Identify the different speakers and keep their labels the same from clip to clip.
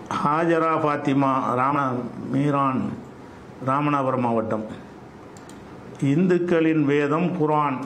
Speaker 1: ஹாஜரா ஃபாத்திமா ராம மீரான் ராமநாதபுரம் மாவட்டம் இந்துக்களின் வேதம் குர்ஆன்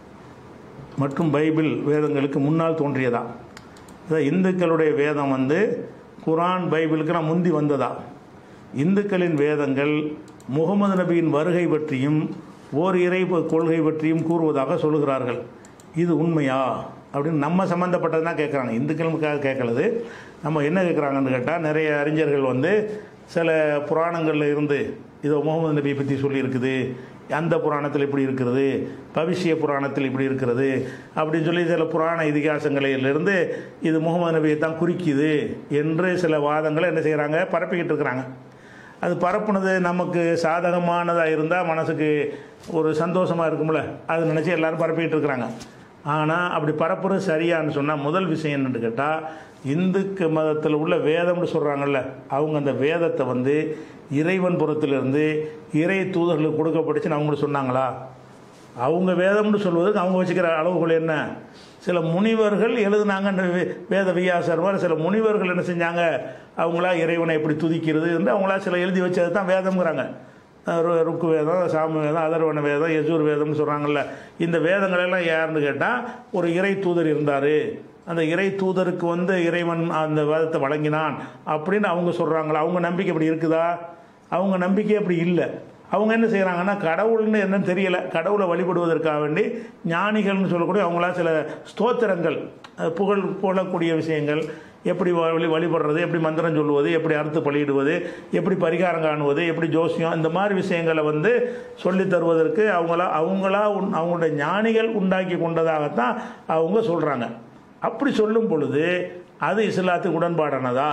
Speaker 1: மற்றும் பைபிள் வேதங்களுக்கு முன்னால் தோன்றியதா அதாவது இந்துக்களுடைய வேதம் வந்து குர்ஆன் பைபிளுக்கெல்லாம் முந்தி வந்ததா இந்துக்களின் வேதங்கள் முகமது நபியின் வருகை பற்றியும் ஓர் இறை கொள்கை பற்றியும் கூறுவதாக சொல்லுகிறார்கள் இது உண்மையா அப்படின்னு நம்ம சம்மந்தப்பட்டது தான் கேட்குறாங்க இந்துக்களுக்காக கேட்கலது நம்ம என்ன கேட்குறாங்கன்னு கேட்டால் நிறைய அறிஞர்கள் வந்து சில புராணங்களில் இருந்து இதோ முகமது நபியை பற்றி சொல்லியிருக்குது அந்த புராணத்தில் இப்படி இருக்கிறது பவிஷ்ய புராணத்தில் இப்படி இருக்கிறது அப்படின்னு சொல்லி சில புராண இதிகாசங்களிலிருந்து இது முகமது நபியை தான் குறிக்குது என்று சில வாதங்களை என்ன செய்கிறாங்க பரப்பிக்கிட்டு இருக்கிறாங்க அது பரப்புனது நமக்கு சாதகமானதாக இருந்தால் மனசுக்கு ஒரு சந்தோஷமாக இருக்கும்ல அது நினச்சி எல்லாரும் பரப்பிக்கிட்டு இருக்கிறாங்க ஆனால் அப்படி பரப்புறது சரியான்னு சொன்னால் முதல் விஷயம் என்னன்னு கேட்டால் இந்துக்கு மதத்தில் உள்ள வேதம்னு சொல்கிறாங்கல்ல அவங்க அந்த வேதத்தை வந்து இறைவன் புறத்திலிருந்து இறை தூதர்களுக்கு கொடுக்கப்பட்டுச்சுன்னு அவங்களுக்கு சொன்னாங்களா அவங்க வேதம்னு சொல்வதற்கு அவங்க வச்சுக்கிற அளவுகள் என்ன சில முனிவர்கள் எழுதுனாங்க வேத வியாசர் மாதிரி சில முனிவர்கள் என்ன செஞ்சாங்க அவங்களா இறைவனை எப்படி துதிக்கிறது என்று அவங்களா சில எழுதி வச்சது தான் வேதம்ங்கிறாங்க ரு- ருக்கு வேதம் சாம வேதம் அதர்வன வேதம் யஜூர் வேதம்னு சொல்கிறாங்கல்ல இந்த வேதங்களெல்லாம் யாருன்னு கேட்டால் ஒரு இறை தூதர் இருந்தார் அந்த இறை தூதருக்கு வந்து இறைவன் அந்த வேதத்தை வழங்கினான் அப்படின்னு அவங்க சொல்கிறாங்களா அவங்க நம்பிக்கை அப்படி இருக்குதா அவங்க நம்பிக்கை அப்படி இல்லை அவங்க என்ன செய்கிறாங்கன்னா கடவுள்னு என்னன்னு தெரியல கடவுளை வழிபடுவதற்காக வேண்டி ஞானிகள்னு சொல்லக்கூடிய அவங்களா சில ஸ்தோத்திரங்கள் அஹ் புகழ் புகழக்கூடிய விஷயங்கள் எப்படி வழி வழிபடுறது எப்படி மந்திரம் சொல்லுவது எப்படி அறுத்து பலியிடுவது எப்படி பரிகாரம் காணுவது எப்படி ஜோசியம் இந்த மாதிரி விஷயங்களை வந்து சொல்லித் தருவதற்கு அவங்களா அவங்களா உண்- அவங்களுடைய ஞானிகள் உண்டாக்கி கொண்டதாகத்தான் அவங்க சொல்கிறாங்க அப்படி சொல்லும் பொழுது அது இஸ்லாத்துக்கு உடன்பாடானதா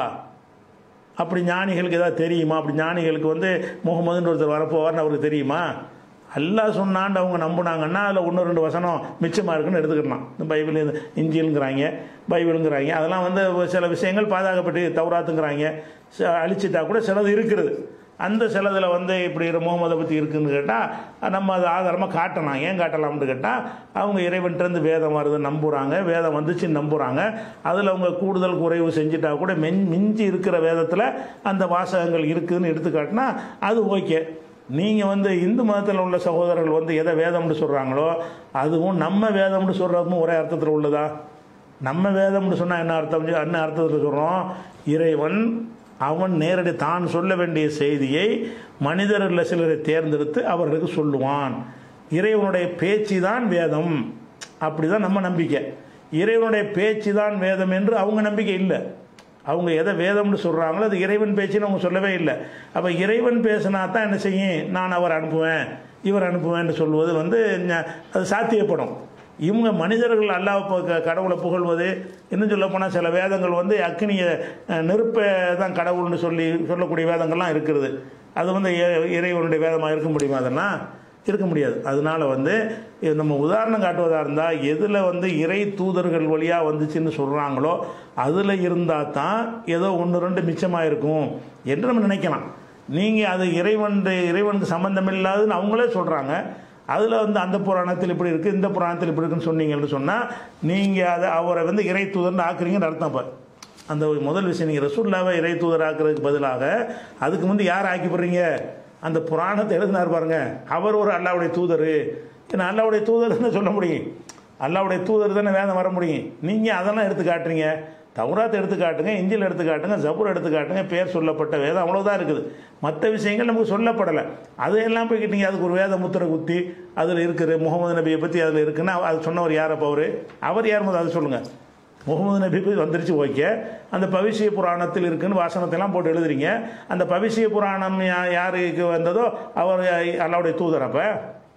Speaker 1: அப்படி ஞானிகளுக்கு ஏதாவது தெரியுமா அப்படி ஞானிகளுக்கு வந்து முகமதுன்னு ஒருத்தர் வரப்போவார்னு அவருக்கு தெரியுமா அல்லாஹ் சொன்னான்னு அவங்க நம்புனாங்கன்னா அதில் ஒன்று ரெண்டு வசனம் மிச்சமாக இருக்குன்னு எடுத்துக்கலாம் இந்த பைபிள் இது இஞ்சிலுங்கிறாங்க பைபிளுங்கிறாங்க அதெல்லாம் வந்து சில விஷயங்கள் பாதுகாக்கப்பட்டு தௌராத்துங்கிறாங்க ச- அழிச்சிட்டா கூட சிலது இருக்கிறது அந்த சிலதில் வந்து இப்படி முகமதை பற்றி இருக்குன்னு கேட்டால் நம்ம அதை ஆதாரமாக காட்டலாம் ஏன் காட்டலாம்னு கேட்டால் அவங்க இறைவன்கிட்டருந்து வேதம் வருது நம்புகிறாங்க வேதம் வந்துச்சுன்னு நம்புகிறாங்க அதில் அவங்க கூடுதல் குறைவு செஞ்சுட்டா கூட மென் மிஞ்சி இருக்கிற வேதத்தில் அந்த வாசகங்கள் இருக்குதுன்னு எடுத்து காட்டினா அது ஓகே நீங்கள் வந்து இந்து மதத்தில் உள்ள சகோதரர்கள் வந்து எதை வேதம்னு சொல்கிறாங்களோ அதுவும் நம்ம வேதம்னு சொல்கிறதும் ஒரே அர்த்தத்தில் உள்ளதா நம்ம வேதம்னு சொன்னால் என்ன அர்த்தம் என்ன அர்த்தத்தில் சொல்கிறோம் இறைவன் அவன் நேரடி தான் சொல்ல வேண்டிய செய்தியை மனிதர்களில் சிலரை தேர்ந்தெடுத்து அவர்களுக்கு சொல்லுவான் இறைவனுடைய பேச்சு தான் வேதம் அப்படி தான் நம்ம நம்பிக்கை இறைவனுடைய பேச்சு தான் வேதம் என்று அவங்க நம்பிக்கை இல்லை அவங்க எதை வேதம்னு சொல்கிறாங்களோ அது இறைவன் பேச்சுன்னு அவங்க சொல்லவே இல்லை அப்போ இறைவன் பேசினா தான் என்ன செய்யும் நான் அவர் அனுப்புவேன் இவர் அனுப்புவேன்னு சொல்லுவது வந்து ஞ- அது சாத்தியப்படும் இவங்க மனிதர்கள் அல்லாஹ் பு- க- கடவுளை புகழ்வது இன்னும் சொல்ல போனால் சில வேதங்கள் வந்து அக்னியை அஹ், நெருப்பை தான் கடவுள்னு சொல்லி சொல்லக்கூடிய வேதங்கள்லாம் இருக்கிறது அது வந்து இறை- இறைவனுடைய வேதமாக இருக்க முடியுமா அதெல்லாம் இருக்க முடியாது அதனால வந்து இது நம்ம உதாரணம் காட்டுவதாக இருந்தால் எதில் வந்து இறை தூதர்கள் வழியாக வந்துச்சுன்னு சொல்கிறாங்களோ அதில் இருந்தால் தான் ஏதோ ஒன்று ரெண்டு மிச்சமாக இருக்கும் என்று நம்ம நினைக்கலாம் நீங்கள் அது இறைவன் இறைவனுக்கு சம்பந்தம் இல்லாதுன்னு அவங்களே சொல்கிறாங்க அதில் வந்து அந்த புராணத்தில் இப்படி இருக்குது இந்த புராணத்தில் இப்படி இருக்குன்னு சொன்னீங்கன்னு சொன்னால் நீங்கள் அதை அவரை வந்து இறை தூதர்னு ஆக்குறீங்கன்னு அர்த்தம் இப்போ அந்த முதல் விஷயம் நீங்கள் ரசூல்லாவை இறை தூதர் ஆக்குறதுக்கு பதிலாக அதுக்கு முந்தி யார் ஆக்கி போடுறீங்க அந்த புராணத்தை எழுதினார் பாருங்க அவர் ஒரு அல்லாவுடைய தூதர் ஏன்னா அல்லாவுடைய தூதர் தானே சொல்ல முடியும் அல்லாவுடைய தூதர் தானே வேதம் வர முடியும் நீங்கள் அதெல்லாம் எடுத்து காட்டுறீங்க தௌராத்தை எடுத்து காட்டுங்க இஞ்சில் எடுத்து காட்டுங்க ஜபூர் எடுத்து காட்டுங்க பேர் சொல்லப்பட்ட வேதம் அவ்வளோதான் இருக்குது மற்ற விஷயங்கள் நமக்கு சொல்லப்படலை அதையெல்லாம் போய்கிட்டீங்க அதுக்கு ஒரு வேத முத்திரை குத்தி அதில் இருக்குது முகமது நபியை பற்றி அதில் இருக்குன்னா அது சொன்னவர் யார் அப்போ அவர் அவர் யார் முதல் அதை சொல்லுங்கள் முகமது நபி போய் வந்துருச்சு ஓகே அந்த பவிஷ்ய புராணத்தில் இருக்குன்னு வாசனத்தெல்லாம் போட்டு எழுதுறீங்க அந்த பவிஷ்ய புராணம் யா- யாருக்கு வந்ததோ அவர் அல்லாவுடைய தூதர் அப்போ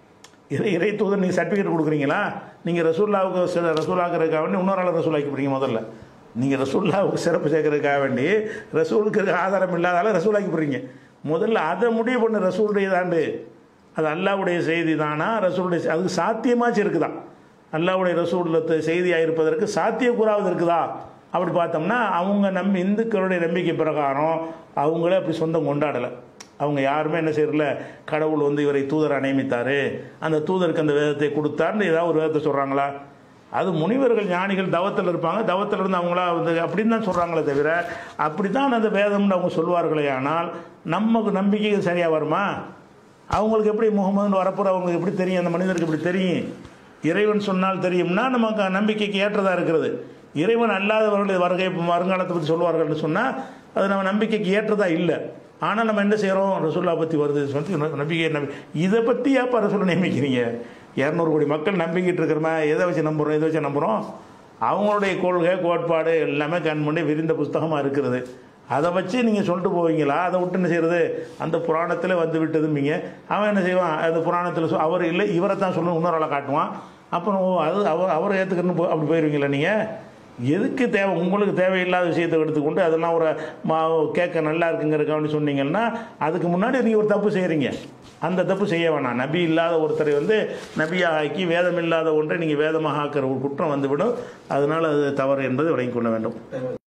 Speaker 1: இறை இறை தூதர் நீங்கள் சர்டிஃபிகேட் கொடுக்குறீங்களா நீங்கள் ரசூல்லாவுக்கு சில ரசூலாக்கிறதுக்காக வேண்டி இன்னொரு ஆள் ரசூல் ஆக்கி போடுறீங்க முதல்ல நீங்கள் ரசூல்லாவுக்கு சிறப்பு சேர்க்கறதுக்காக வேண்டி ரசூலுக்கு ஆதாரம் இல்லாதால ரசூல் ஆக்கி போடுறீங்க முதல்ல அதை முடிவு பண்ண ரசூலுடைய தாண்டு அது அல்லாவுடைய செய்தி தானா ரசூலுடைய செ- அதுக்கு சாத்தியமாச்சு இருக்குதா அல்லாவுடைய ரசூலத்து செய்தியாக இருப்பதற்கு சாத்தியக்கூறாவது இருக்குதா அப்படி பார்த்தோம்னா அவங்க நம்பி இந்துக்களுடைய நம்பிக்கை பிரகாரம் அவங்களே அப்படி சொந்தம் கொண்டாடலை அவங்க யாருமே என்ன செய்யறல கடவுள் வந்து இவரை தூதரை நியமித்தாரு அந்த தூதருக்கு அந்த வேதத்தை கொடுத்தாருன்னு ஏதாவது ஒரு வேதத்தை சொல்கிறாங்களா அது முனிவர்கள் ஞானிகள் தவத்தில் இருப்பாங்க தவத்தில் இருந்து அவங்களா வந்து அப்படின்னு தான் சொல்கிறாங்களே தவிர அப்படி தான் அந்த வேதம்னு அவங்க சொல்வார்களே ஆனால் நமக்கு நம்பிக்கை சரியாக வருமா அவங்களுக்கு எப்படி முகமதுன்னு வரப்போற அவங்களுக்கு எப்படி தெரியும் அந்த மனிதருக்கு எப்படி தெரியும் இறைவன் சொன்னால் தெரியும்னா நமக்கு நம்பிக்கைக்கு ஏற்றதாக இருக்கிறது இறைவன் அல்லாதவர்கள் வருகை வருங்காலத்தை பற்றி சொல்வார்கள்னு சொன்னால் அது நம்ம நம்பிக்கைக்கு ஏற்றதாக இல்லை ஆனால் நம்ம என்ன செய்கிறோம் ரசூல்லா பற்றி வருது சொல்லி நம்பிக்கை நம்பி இதை பற்றி ஏப்பா ரசூலை நியமிக்கிறீங்க இரநூறு கோடி மக்கள் நம்பிக்கிட்டு இருக்கிறோமே எதை வச்சு நம்புகிறோம் எதை வச்சு நம்புகிறோம் அவங்களுடைய கொள்கை கோட்பாடு எல்லாமே கண் பண்ணி விரிந்த புஸ்தகமாக இருக்கிறது அதை வச்சு நீங்கள் சொல்லிட்டு போவீங்களா அதை விட்டு என்ன செய்யறது அந்த புராணத்தில் வந்து விட்டதும்பீங்க அவன் என்ன செய்வான் அந்த புராணத்தில் சொ- அவர் இல்லை இவரை தான் சொல்லணும் இன்னொரு ஆளை காட்டுவான் அப்புறம் ஓ அது அவர் அவரை ஏற்றுக்கணும் போ அப்படி போயிருவீங்களா நீங்கள் எதுக்கு தேவை உங்களுக்கு தேவையில்லாத விஷயத்தை எடுத்துக்கொண்டு அதெல்லாம் ஒரு மா கேட்க நல்லா இருக்குங்கிறக்காண்டி சொன்னீங்கன்னா அதுக்கு முன்னாடி நீங்கள் ஒரு தப்பு செய்கிறீங்க அந்த தப்பு செய்ய வேணாம் நபி இல்லாத ஒருத்தரை வந்து நபியாக ஆக்கி வேதம் இல்லாத ஒன்றை நீங்கள் வேதமாக ஆக்கிற ஒரு குற்றம் வந்துவிடும் அதனால் அது தவறு என்பதை விளங்கிக் கொள்ள வேண்டும்